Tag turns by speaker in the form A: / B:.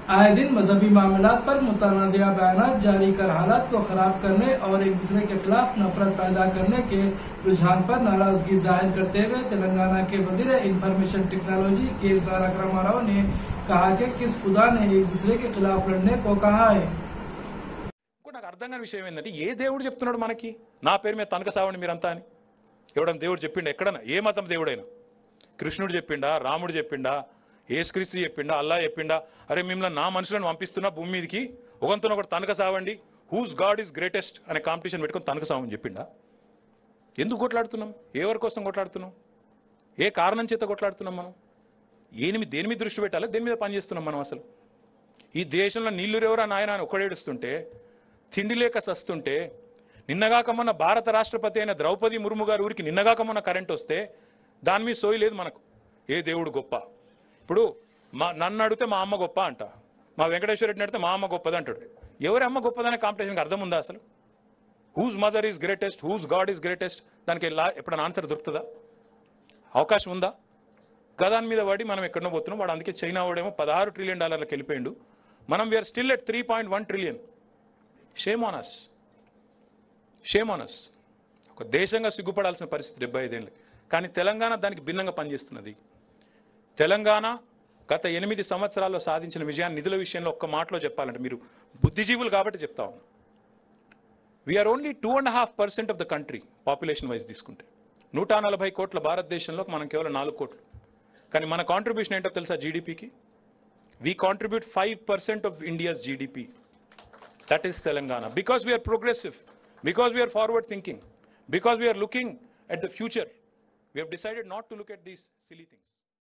A: आए दिन मजहबी मामला पर मुतनादिया बयान जारी कर हालात को खराब करने और एक दूसरे के खिलाफ नफरत पैदा करने के रुझान पर नाराजगी जाहिर करते हुए तेलंगाना के वजीर इंफॉर्मेशन टेक्नोलॉजी के तारक रामाराव ने कहा कि किस खुदा ने एक दूसरे के खिलाफ लड़ने को कहा है
B: ఇంకో నాకు అర్థం కాని విషయం ఏంటంటే ఏ దేవుడు చెప్తున్నాడు మనకి నా పేరు మీద తనక సావండి మీరంతా అని ఎవడన్నా దేవుడు చెప్పిండా ఎక్కడన్నా ఏ మతం దేవుడైనా కృష్ణుడు చెప్పిండా రాముడు చెప్పిండా ఏసుక్రీస్తు చెప్పిండా అల్లా చెప్పిండా అరే మిమ్మల్ని నా మనుషులను పంపిస్తున్నా భూమి మీదకి ఒకంతో ఒకటి తనక సావండి హూస్ గాడ్ ఈస్ గ్రేటెస్ట్ అనే కాంపిటీషన్ పెట్టుకొని తనక సావని చెప్పిండా ఎందుకు కొట్లాడుతున్నాం ఎవరి కోసం కొట్లాడుతున్నాం ఏ కారణం చేత కొట్లాడుతున్నాం మనం ఏమి దేని మీద దృష్టి పెట్టాలి దేని మీద పని చేస్తున్నాం మనం అసలు ఈ దేశంలో నీళ్లు రేవరా నాయన అని ఒకడేడుస్తుంటే తిండి లేక సస్తుంటే నిన్నగాక మొన్న భారత రాష్ట్రపతి అయిన ద్రౌపది ముర్ము గారి ఊరికి నిన్నగాక మొన్న కరెంట్ వస్తే దాని మీద సోయి లేదు మనకు ఏ దేవుడు గొప్ప ఇప్పుడు మా నన్ను అడిగితే మా అమ్మ గొప్ప అంట మా వెంకటేశ్వర రెడ్డిని అడిగితే మా అమ్మ గొప్పది అంటాడు ఎవరి అమ్మ గొప్పదనే కాంపిటీషన్కి అర్థం ఉందా అసలు whose mother is greatest whose God is greatest దానికి లా ఎప్పుడైనా ఆన్సర్ దొరుకుతుందా అవకాశం ఉందా గదాని మీద పడి మనం ఎక్కడో పోతున్నాం వాడు అందుకే చైనా వాడేమో పదహారు ట్రిలియన్ డాలర్లకు వెళ్ళిపోయిండు మనం we're still at three point one trillion shame on us shame on us ఒక దేశంగా సిగ్గుపడాల్సిన పరిస్థితి డెబ్బై ఐదేళ్ళు కానీ తెలంగాణ దానికి భిన్నంగా పనిచేస్తున్నది తెలంగాణ గత ఎనిమిది సంవత్సరాల్లో సాధించిన విజయాన్ని నిధుల విషయంలో ఒక్క మాటలో చెప్పాలంటే మీరు బుద్ధిజీవులు కాబట్టి చెప్తా ఉన్నా we're only two and half percent of the country population wise తీసుకుంటే నూట నలభై కోట్ల భారతదేశంలో మనం కేవలం నాలుగు కోట్లు కానీ మన కాంట్రిబ్యూషన్ ఏంటో తెలుసా జీడిపికి we contribute five percent of India's GDP that is Telangana because we're progressive because we're forward thinking because we're looking at the future we have decided not to look at these silly things